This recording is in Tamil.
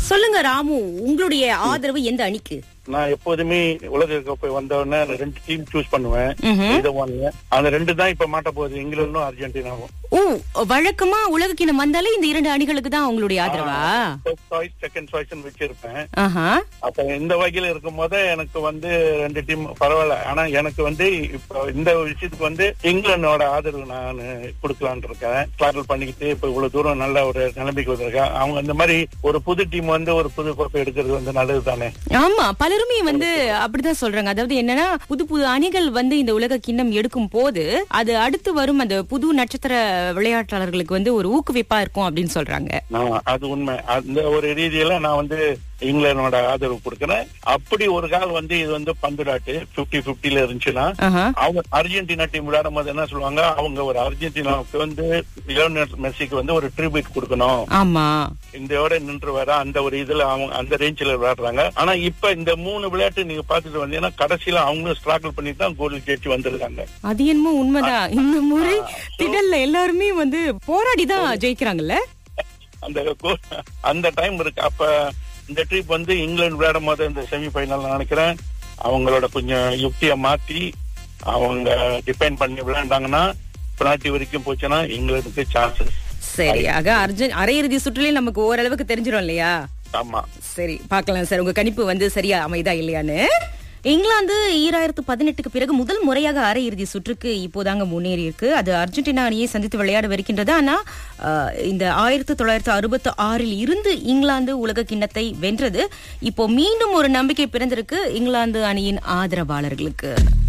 சொல்லுங்க ராமு உங்களுடைய ஆதரவு எந்த அணிக்கு நான் எப்போதுமே உலக கோப்பை வந்த உடனே அந்த ரெண்டு டீம் சூஸ் பண்ணுவேன் ம்ஹும். இதை ஒண்ணு அந்த ரெண்டு தான் இப்ப மாட்ட போகுது இங்கிலாந்தும் அர்ஜென்டினாவும் ஓ வழக்கமா உலகக்கிணம் வந்தாலே இந்த இரண்டு அணிகளுக்கு தான் உங்களுடைய ஆதரவா ஃபர்ஸ்ட் சாய்ஸ் செகண்ட் சாய்ஸ் வச்சிருப்பேன் ஆஹா அப்ப இந்த வகையில இருக்கும் போது எனக்கு வந்து ரெண்டு டீம் பரவாயில்ல ஆனா எனக்கு வந்து இப்போ இந்த விஷயத்துக்கு வந்து இங்கிலாந்தோட ஆதரவு நான் கொடுக்கலான் இருக்கேன் டிராவல் பண்ணிக்கிட்டு இப்ப இவ்வளவு தூரம் நல்ல ஒரு நிலைமைக்கு வந்திருக்கேன் அவங்க இந்த மாதிரி ஒரு புது டீம் வந்து ஒரு புது கோப்பை எடுக்கிறது வந்து நல்லது தானே ஆமா பலருமே வந்து அப்படிதான் சொல்றாங்க அதாவது என்னன்னா புது புது அணிகள் வந்து இந்த உலக கிண்ணம் எடுக்கும் போது அது அடுத்து வரும் அந்த புது நட்சத்திர விளையாட்டாளர்களுக்கு வந்து ஒரு ஊக்குவிப்பா இருக்கும் அப்படின்னு சொல்றாங்க நான் அது உண்மை அந்த ஒரு ரீதியில நான் வந்து இங்கிலாந்தோட ஆதரவு கொடுக்கறேன் அப்படி ஒரு கால் வந்து இது வந்து பந்துடாட்டு பிப்டி பிப்டில இருந்துச்சுன்னா ஆஹா. அவங்க அர்ஜென்டினா டீம் விளையாடும் போது என்ன சொல்லுவாங்க அவங்க ஒரு அர்ஜென்டினாவுக்கு வந்து லியோனல் மெஸ்ஸிக்கு வந்து ஒரு ட்ரிபியூட் கொடுக்கணும் ஆமா இந்தியோட நின்று வர அந்த ஒரு இதுல அவங்க அந்த ரேஞ்சில விளையாடுறாங்க ஆனா இப்ப இந்த மூணு விளையாட்டு நீங்க பாத்துட்டு வந்தீங்கன்னா கடைசியில அவங்களும் ஸ்ட்ராகிள் பண்ணி தான் கோல் ஜெயிச்சு வந்திருக்காங்க அது என்னமோ உண்மைதான் இந்த முறை திடல்ல எல்லாருமே வந்து போராடி தான் ஜெயிக்கிறாங்கல்ல அந்த goal- அந்த டைம் இருக்கு அப்ப இந்த ட்ரிப் வந்து இங்கிலாந்து விளையாடும் போது இந்த செமி ஃபைனல் நினைக்கிறேன் அவங்களோட கொஞ்சம் யுக்தியை மாத்தி அவங்க டிபெண்ட் பண்ணி விளையாண்டாங்கன்னா பெனால்டி வரைக்கும் போச்சுன்னா இங்கிலாந்துக்கு சான்சஸ் சரி ஆக அர்ஜுன் அரையிறுதி சுற்றுலயே நமக்கு ஓரளவுக்கு தெரிஞ்சிடும் இல்லையா ஆமா சரி பார்க்கலாம் சார் உங்க கணிப்பு வந்து சரியா அமைதா இல்லையான்னு இங்கிலாந்து ஈராயிரத்து பதினெட்டுக்கு பிறகு முதல் முறையாக அரையிறுதி சுற்றுக்கு இப்போதாங்க முன்னேறி இருக்கு அது அர்ஜென்டினா அணியை சந்தித்து விளையாடவிருக்கின்றது ஆனா அஹ், இந்த ஆயிரத்தி தொள்ளாயிரத்து அறுபத்தி ஆறில் இருந்து இங்கிலாந்து உலக கிண்ணத்தை வென்றது இப்போ மீண்டும் ஒரு நம்பிக்கை பிறந்திருக்கு இங்கிலாந்து அணியின் ஆதரவாளர்களுக்கு